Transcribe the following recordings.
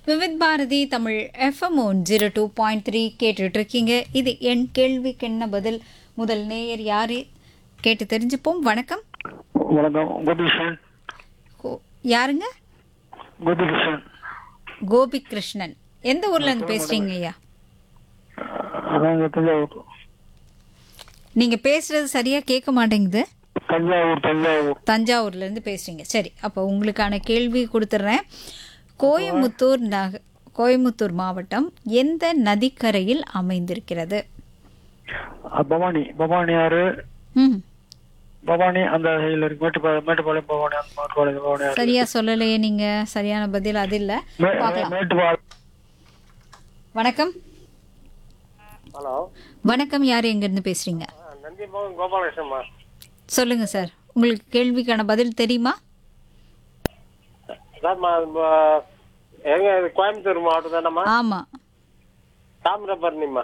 Vividh Bharati Tamil FM one zero two point three கேட்டுட்டு இருக்கீங்க இது என் கேள்விக்கு என்ன பதில் முதல் நேயர் யாரு கேட்டு தெரிஞ்சுப்போம் வணக்கம் வணக்கம் கோபிகிருஷ்ணன் கோ- யாருங்க கோபிகிருஷ்ணன் கோபி கிருஷ்ணன் எந்த ஊர்ல இருந்து பேசுறீங்க ஐயா அதாங்க தஞ்சாவூர் நீங்க பேசுறது சரியா கேட்க மாட்டேங்குது தஞ்சாவூர் தஞ்சாவூர் தஞ்சாவூர்ல இருந்து பேசுறீங்க சரி அப்போ உங்களுக்கான கேள்வி கொடுத்துட்றேன் கோயமுத்தூர் நக கோயமுத்தூர் மாவட்டம் எந்த நதிக்கரையில் அமைந்திருக்கிறது அ, பவானி பவானி ஆறு ம் பவானி அந்த சைடில் இருக்கு மேட்டுப்பாளையம் மேட்டுப்பாளையம் பவானி அந்த மேட்டுப்பாளையம் பவானி ஆறு சரியா சொல்லலையே நீங்க சரியான பதில் அது இல்ல மே- பார்க்கலாம் மேட்டுப்பாளையம் வணக்கம் ஹலோ வணக்கம் யார் எங்க இருந்து பேசுறீங்க நந்திமோகன் கோபாலகிருஷ்ணம்மா சொல்லுங்க சார் உங்களுக்கு கேள்விக்கான பதில் தெரியுமா சார்மா எங்க இது கோயம்புத்தூர் மாவட்டம் தானம்மா ஆமா தாமிரபரணிம்மா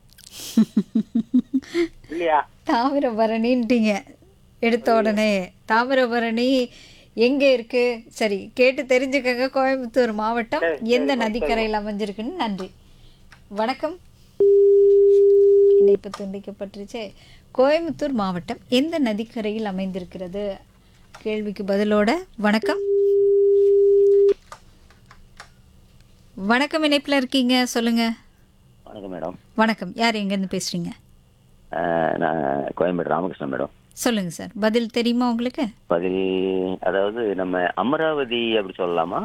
இல்லையா தாமிரபரணின்ட்டீங்க எடுத்த உடனே தாமிரபரணி எங்க இருக்கு சரி கேட்டு தெரிஞ்சுக்கங்க கோயம்புத்தூர் மாவட்டம் எந்த நதிக்கரையில் அமைஞ்சிருக்குன்னு நன்றி வணக்கம் இணைப்பு துண்டிக்கப்பட்டுருச்சே கோயம்புத்தூர் மாவட்டம் எந்த நதிக்கரையில் அமைந்திருக்கிறது கேள்விக்கு பதிலோட வணக்கம் வணக்கம் இணைப்பில் இருக்கீங்க சொல்லுங்க வணக்கம் மேடம் வணக்கம் யார் எங்கேருந்து பேசுறீங்க அஹ், நான் கோயம்பேடு ராமகிருஷ்ணன் மேடம் சொல்லுங்க சார் பதில் தெரியுமா உங்களுக்கு பதில் அதாவது நம்ம அமராவதி அப்படி சொல்லலாமா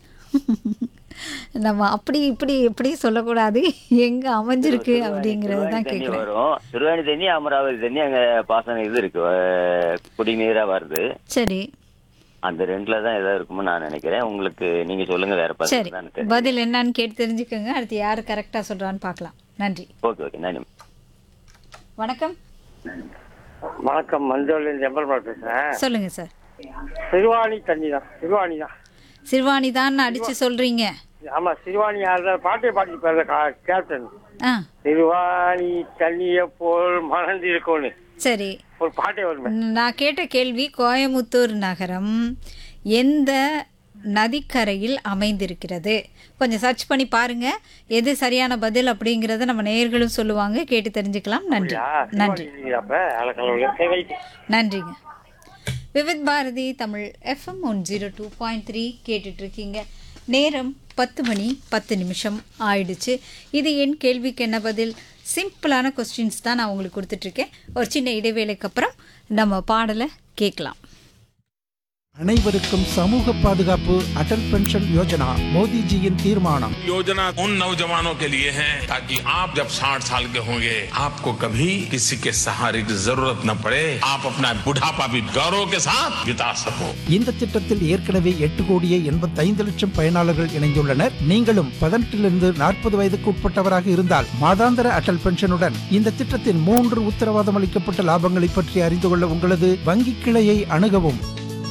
நம்ம அப்படி இப்படி எப்படி சொல்லக்கூடாது எங்க அமைஞ்சிருக்கு அப்படிங்கறது தான் தண்ணி கேட்குறேன் வரும் திருவாணி தண்ணி அமராவதி தண்ணி அங்க பாசனம் இது இருக்கு அஹ், குடிநீரா வருது சரி அந்த ரெண்டுல தான் ஏதாவது இருக்குமோ நான் நினைக்கிறேன் உங்களுக்கு நீங்க சொல்லுங்க வேற சரி பதில் தான் எனக்கு பதில் என்னன்னு கேட்டு தெரிஞ்சுக்கோங்க அடுத்து யார் கரெக்டா சொல்றான்னு பார்க்கலாம் நன்றி ஓகே ஓகே நன்றி வணக்கம் வணக்கம் மஞ்சள் ஜம்பல் பேசுறேன் சொல்லுங்க சார் சிறுவாணி தண்ணி தான் சிறுவாணி தான் சிறுவாணி தான் அடிச்சு சொல்றீங்க ஆமா சிறுவாணி யாரு பாட்டே பாட்டி பேர் கேப்டன் ஆ சிறுவாணி தண்ணியை போல் மணந்து இருக்கும்னு சரி ஒரு பாட்டே வருமே நான் கேட்ட கேள்வி கோயமுத்தூர் நகரம் எந்த நதிக்கரையில் அமைந்திருக்கிறது கொஞ்சம் சர்ச் பண்ணி பாருங்க எது சரியான பதில் அப்படிங்கறத நம்ம நேயர்களும் சொல்லுவாங்க கேட்டு தெரிஞ்சுக்கலாம் நன்றி நன்றி அப்ப அலக்கலவுல நன்றிங்க Vividh Bharati Tamil FM one zero two point three கேட்டுட்ருக்கீங்க நேரம் பத்து மணி பத்து நிமிஷம் ஆயிடுச்சு இது என் கேள்விக்கு என்ன பதில் சிம்பிளான கொஸ்டின்ஸ் தான் நான் உங்களுக்கு கொடுத்துட்ருக்கேன் ஒரு சின்ன இடைவேளைக்கு அப்புறம் நம்ம பாடலை கேட்கலாம் அனைவருக்கும் சமூக பாதுகாப்பு அடல் பென்ஷன் யோஜனா மோடிஜியின் தீர்மானம் योजना उन नौजवानों के लिए है ताकि आप जब 60 साल के होंगे आपको कभी किसी के सहारे की जरूरत न पड़े आप अपना बुढ़ापा भी गौरव के साथ बिता सको இந்த திட்டத்தில் ஏற்கனவே எட்டு கோடியே எண்பத்தைந்து லட்சம் பயனாளர்கள் இணைந்துள்ளனர் நீங்களும் பதினெட்டிலிருந்து நாற்பது வயதுக்கு உட்பட்டவராக இருந்தால் மாதாந்திர அடல் பென்ஷனுடன் இந்த திட்டத்தின் மூன்று உத்தரவாதம் அளிக்கப்பட்ட லாபங்களை பற்றி அறிந்து கொள்ள உங்களது வங்கி கிளையை அணுகவும்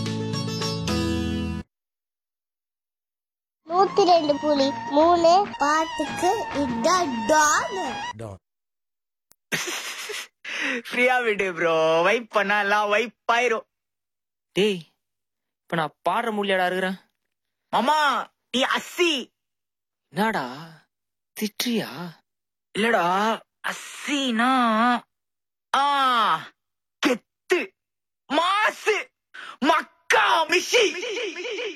நூத்தி ரெண்டு புலி மூணு பாட்டுக்கு இதான் டான் ஃப்ரீயா விடு ப்ரோ வைப் பண்ணா எல்லாம் வைப் ஆயிரும் டேய் இப்ப நான் பாடுற முடியாடா இருக்கிறேன் மாமா நீ அஸ்ஸி என்னடா திட்றியா இல்லடா அஸ்ஸினா ஆ கெத்து மாசு மக்கா மிஷி